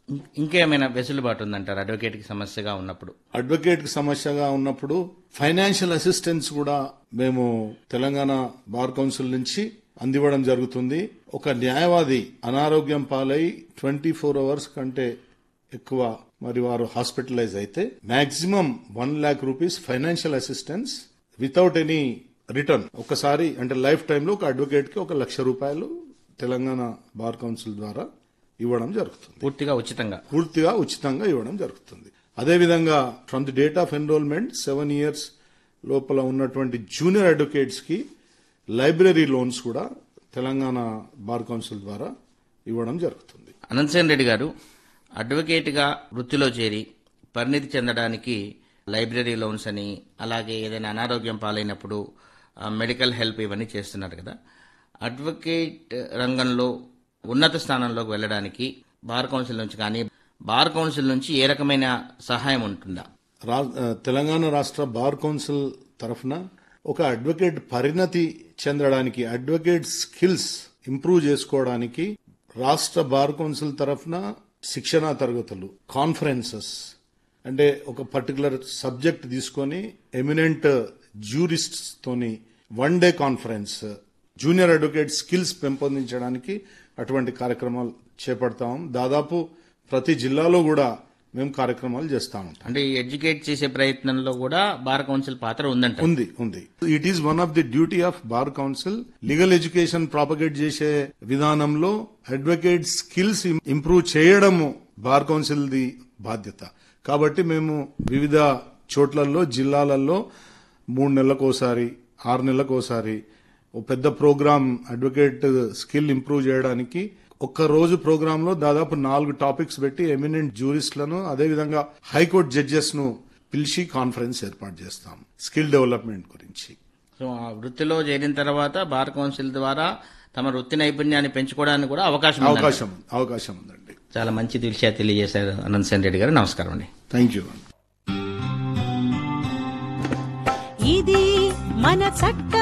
ఇం- ఇంకేమైనా వెసులుబాటు ఉందంటారు అడ్వకేట్కి సమస్యగా ఉన్నప్పుడు అడ్వకేట్ కి సమస్యగా ఉన్నప్పుడు ఫైనాన్షియల్ అసిస్టెన్స్ కూడా మేము తెలంగాణ బార్ కౌన్సిల్ నుంచి అందివ్వడం జరుగుతుంది ఒక న్యాయవాది అనారోగ్యం పాలై ట్వంటీ ఫోర్ అవర్స్ కంటే ఎక్కువ మరి వారు హాస్పిటలైజ్ అయితే maximum one lakh rupees financial assistance without any return ఒకసారి అంటే లైఫ్ టైంలో ఒక అడ్వకేట్ కి ఒక లక్ష రూపాయలు తెలంగాణ బార్ కౌన్సిల్ ద్వారా ఇవ్వడం జరుగుతుంది పూర్తిగా ఉచితంగా పూర్తిగా ఉచితంగా ఇవ్వడం జరుగుతుంది అదేవిధంగా from the date of enrollment seven years లోపల ఉన్నటువంటి జూనియర్ అడ్వకేట్స్ కి లైబ్రరీ లోన్స్ కూడా తెలంగాణ బార్ కౌన్సిల్ ద్వారా ఇవ్వడం జరుగుతుంది అనంతసేన్ రెడ్డి గారు అడ్వకేట్గా వృత్తిలో చేరి పరిణితి చెందడానికి లైబ్రరీ లోన్స్ అని అలాగే ఏదైనా అనారోగ్యం పాలైనప్పుడు ఆ, మెడికల్ హెల్ప్ ఇవన్నీ చేస్తున్నారు కదా అడ్వకేట్ రంగంలో ఉన్నత స్థానంలోకి వెళ్ళడానికి బార్ కౌన్సిల్ నుంచి కానీ బార్ కౌన్సిల్ నుంచి ఏ రకమైన సహాయం ఉంటుందా రా- ఆ, తెలంగాణ రాష్ట్ర బార్ కౌన్సిల్ తరఫున ఒక అడ్వకేట్ పరిణతి చెందడానికి అడ్వకేట్ స్కిల్స్ ఇంప్రూవ్ చేసుకోవడానికి రాష్ట్ర బార్ కౌన్సిల్ తరఫున శిక్షణా తరగతులు కాన్ఫరెన్సెస్ అంటే ఒక పర్టికులర్ సబ్జెక్ట్ తీసుకొని ఎమినెంట్ జ్యూరిస్ట్స్ తోని one day conference junior advocate skills పెంపొందించడానికి అటువంటి కార్యక్రమాలు చేపడతాం దాదాపు ప్రతి జిల్లాలో కూడా మేము కార్యక్రమాలు చేస్తా ఉంటాం అంటే ఈ ఎడ్యుకేట్ చేసే ప్రయత్నంలో కూడా బార్ కౌన్సిల్ పాత్ర ఉందంట ఉంది ఉంది it is one of the duty of bar council legal education propagate చేసే విధానంలో అడ్వకేట్ స్కిల్స్ ఇంప్రూవ్ చేయడము బార్ కౌన్సిల్ ది బాధ్యత కాబట్టి మేము వివిధ చోట్లలో జిల్లాలలో మూడు నెలలకోసారి ఆరు నెలలకోసారి ఓ పెద్ద ప్రోగ్రామ్ అడ్వకేట్ స్కిల్ ఇంప్రూవ్ చేయడానికి ఒక్క రోజు ప్రోగ్రామ్ లో దాదాపు నాలుగు టాపిక్స్ పెట్టి ఎమినెంట్ జ్యూరిస్ట్లను అదేవిధంగా హైకోర్టు జడ్జెస్ ను పిలిచి కాన్ఫరెన్స్ ఏర్పాటు చేస్తాం స్కిల్ డెవలప్మెంట్ గురించి సో ఆ వృత్తిలో చేరిన తర్వాత బార్ కౌన్సిల్ ద్వారా తమ వృత్తి నైపుణ్యాన్ని పెంచుకోవడానికి కూడా అవకాశం ఉందంట. అవకాశం అవకాశం ఉందండి చాలా మంచి విషయాలు తెలియజేశారు అనంతసేన్ రెడ్డి గారు నమస్కారం అండి థ్యాంక్ యూ ఇది మన చట్ట